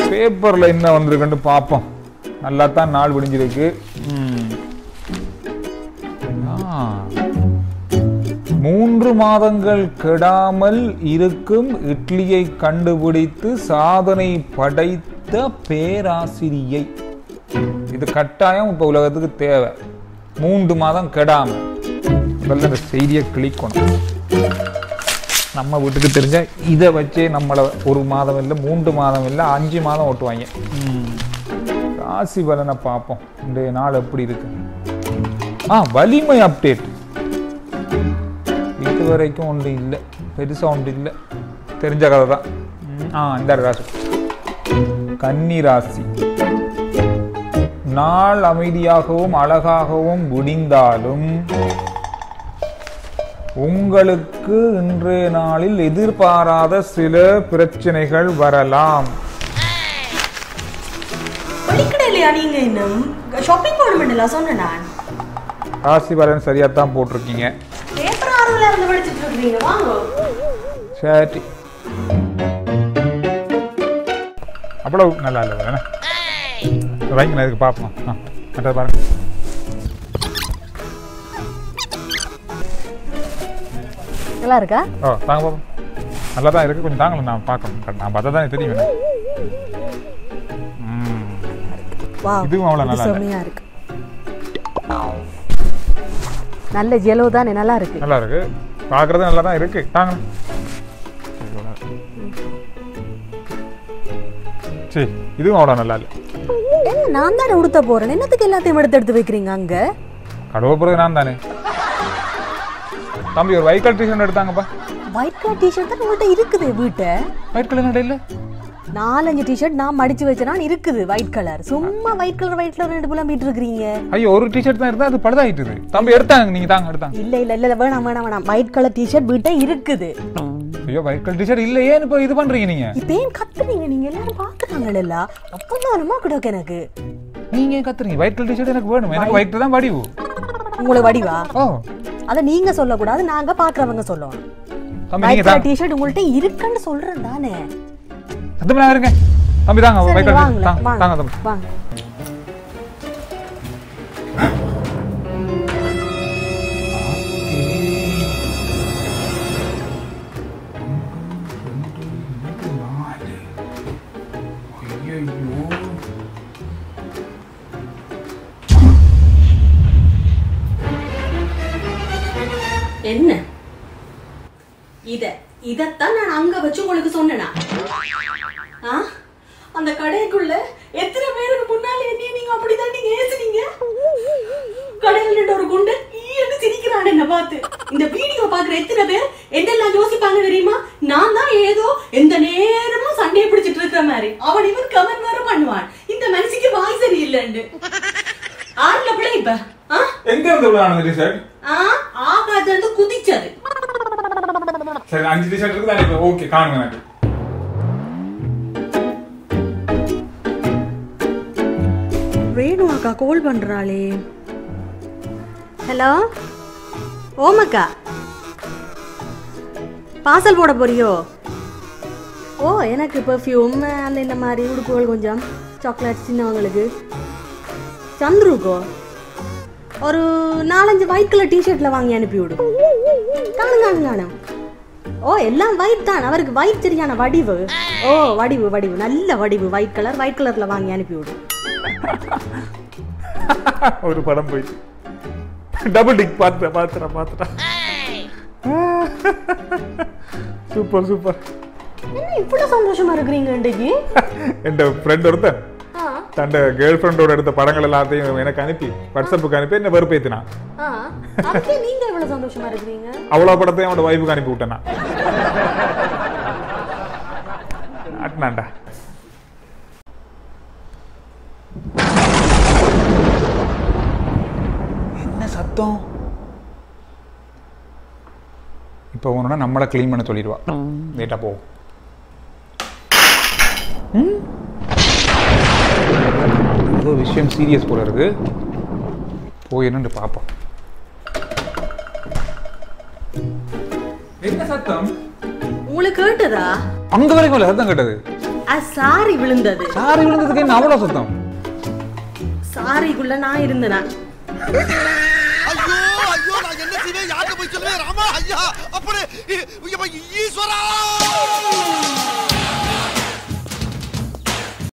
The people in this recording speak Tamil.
பேப்பரில் என்ன வந்திருக்குன்னு பார்ப்போம் நல்லா தான் நாள் விடிஞ்சிருக்கு ம். ஆ. மூன்று மாதங்கள் கெடாமல் இருக்கும் இட்லியை கண்டுபிடித்து சாதனை படைத்த பேராசிரியை இது கட்டாயம் இப்போ உலகத்துக்கு தேவை மூன்று மாதம் கெடாம முதல்ல இந்த செய்தியை கிளிக்கணும் நம்ம வீட்டுக்கு தெரிஞ்ச இதை வச்சே நம்மளை ஒரு மாதம் இல்லை மூன்று மாதம் இல்லை அஞ்சு மாதம் ஓட்டுவாங்க ராசி பலனை பார்ப்போம் இன்றைய நாள் எப்படி இருக்கு ஆ வலிமை அப்டேட் இது வரைக்கும் ஒன்று இல்லை பெருசாக ஒன்று இல்லை தெரிஞ்ச கதை தான் ம், ஆ இந்த ராசி கன்னி ராசி நாள் அமைதியாகவும் அழகாகவும் விடிந்தாலும் உங்களுக்கு இன்றைய நாளில் எதிர்பாராத சில பிரச்சனைகள் வரலாம் வெளிக்கடையிலையா நீங்க இன்னும் ஷாப்பிங் போகணுமெண்டல சொன்னேன் நான் ராசி பலன் சரியாக தான் போட்டிருக்கீங்க பேப்பர் ஆர்வல இருந்து படிச்சுட்டு இருக்கீங்க வாங்க சரி அவ்வளவு நல்லா இல்லை வேணா வாங்கி நான் இதுக்கு பார்ப்போம் ஆ மற்ற பாருங்க நல்லா இருக்கா ஓ தாங்க பாப்போம் நல்லா தான் இருக்கு கொஞ்சம் தாங்களேன் நான் பார்க்கணும் நான் பார்த்தா தானே தெரியும் எனக்கு. ம் வா இதுவும் அவ்வளோ நல்லா இல்லை செம்மையா இருக்கு நல்ல ஜெலோ தானே நல்லா இருக்கு நல்லா இருக்கு பார்க்கறது நல்லா தான் இருக்கு தாங்க சரி இதுவும் அவ்வளோ நல்லா இல்லை என்ன நான் தானே உடுத்த போறேன் என்னத்துக்கு எல்லாத்தையும் எடுத்து எடுத்து வைக்கிறீங்க அங்க கடவுள பிறகு நான் தானே தம்பி ஒரு வைக்கல் டிஷர்ட் எடுத்தாங்கப்பா ஒயிட் கலர் டிஷர்ட் தான் உங்கள்கிட்ட இருக்குது வீட்டை ஒயிட் கலர் இல்லை நாலஞ்சு டிஷர்ட் நான் மடிச்சு வச்சேனா இருக்குது ஒயிட் கலர் சும்மா ஒயிட் கலர் ஒயிட் கலர் ரெண்டு புலம் வீட்டு இருக்கிறீங்க ஐயோ ஒரு டிஷர்ட் தான் இருந்தா அது பழுதாயிட்டுது தம்பி எடுத்தாங்க நீங்க தாங்க எடுத்தாங்க இல்ல இல்ல இல்ல வேணாம் வேணாம் வேணாம் ஒயிட் கலர் டிஷர்ட் வீட்டை இருக்குது ஐயோ ஒயிட் கலர் டிஷர்ட் இல்லையே இப்போ இது பண்றீங்க நீங்க இப்ப ஏன் கத்துறீங்க நீங்க எல்லாரும் பாக்குறாங்கல்ல அப்பதானமா கிடக்கு எனக்கு நீங்க ஏன் கத்துறீங்க ஒயிட் கலர் டிஷர்ட் எனக்கு வேணும் எனக்கு ஒயிட் தான் வடிவு உங்களுக்கு வடிவா ஓ அத நீங்க சொல்லக்கூடாது நாங்க பாக்குறவங்க சொல்லணும் தம்பி ஒயிட் நீங்க கலர் தாங்க டிஷர்ட் உங்கள்ட்ட இருக்குன்னு சொல்றேன் தானே சத்தம் நான் இருங்க தம்பி தாங்க சரி, ஒயிட் கலர் வாங்களேன், தாங்க வாங்க, தாங்க தம்பி வாங்க என்ன இத இதத்தான் நான் அங்க வச்சு உங்களுக்கு சொன்னேனா ஆ? அந்த கடைக்குள்ள எத்தனை பேருக்கு முன்னால என்ன நீங்க அப்படிதான் நீங்க ஏசுனீங்க கடையில் நின்ற ஒரு குண்டு ஈன்னு சிரிக்கிறான் என்ன பார்த்து இந்த வீடியோ பாக்குற எத்தனை பேர் என்னெல்லாம் யோசிப்பாங்க தெரியுமா நான் தான் ஏதோ எந்த நேரமும் சண்டையை பிடிச்சிட்டு இருக்கிற மாதிரி அவன் இவன் கமெண்ட் வேற பண்ணுவான் இந்த மனசுக்கு வாய் சரியில்லைன்னு ஆறுல பிள்ளை இப்ப ஆ எங்க இருந்து விளையாடுங்க டிஷர்ட் ஆ ஆகாது வந்து குதிச்சது சரி அஞ்சு டிஷர்ட் இருக்குது இப்போ ஓகே காணுங்க எனக்கு ரேணு அக்கா கால் பண்றாளே ஹலோ ஓமக்கா பார்சல் போட போறியோ ஓ எனக்கு பெர்ஃப்யூம் அந்த இந்த மாதிரி உடுப்புகள் கொஞ்சம் சாக்லேட் சின்னவங்களுக்கு சந்துருக்கோ ஒரு நாலஞ்சு ஒயிட் கலர் டிஷர்ட்ல வாங்கி அனுப்பி விடு காணும் காணும் காணும் ஓ எல்லாம் ஒயிட் தான் அவருக்கு ஒயிட் சரியான வடிவு ஓ வடிவு வடிவு நல்ல வடிவு ஒயிட் கலர் ஒயிட் கலர்ல வாங்கி அனுப்பி விடு ஒரு படம் போயிட்டு டபுள் டிக் பார்த்துட்டேன் பார்த்துட்டேன் பார்த்துட்டேன் சூப்பர் சூப்பர் என்ன இவ்வளவு சந்தோஷமா இருக்கிறீங்க இன்றைக்கு என் ஃப்ரெண்ட் ஒருத்தன் தன் கேர்ள் ஃப்ரெண்டோட எடுத்த படங்கள் எல்லாத்தையும் எனக்கு அனுப்பி வாட்ஸ்அப்புக்கு அனுப்பி என்ன வெறுப்பேத்தினான் ஆ, அதுக்கே நீங்க இவ்வளவு சந்தோஷமா இருக்கிறீங்க அவ்வளோ படத்தையும் அவனோட வைஃபுக்கு அனுப்பி விட்டேன் நான் அட்னாண்டா என்ன சத்தம் இப்போ ஒன்றுனா நம்மளை க்ளீன் பண்ண சொல்லிடுவா லேட்டாக போ ஏதோ விஷயம் சீரியஸ் போல இருக்கு போய் என்னன்னு பார்ப்போம் என்ன சத்தம் உங்களுக்கு கேட்டதா அங்க வரைக்கும் இல்லை சத்தம் கேட்டது அது சாரி விழுந்தது சாரி விழுந்ததுக்கு என்ன அவ்வளோ சத்தம் சாரிக்குள்ள நான் இருந்தேனா ஐயோ ஐயோ நான் என்ன செய்வேன் யார்கிட்ட போய் சொல்லுவேன் ராமா ஐயா அப்படி இ- இ- ஈஸ்வரா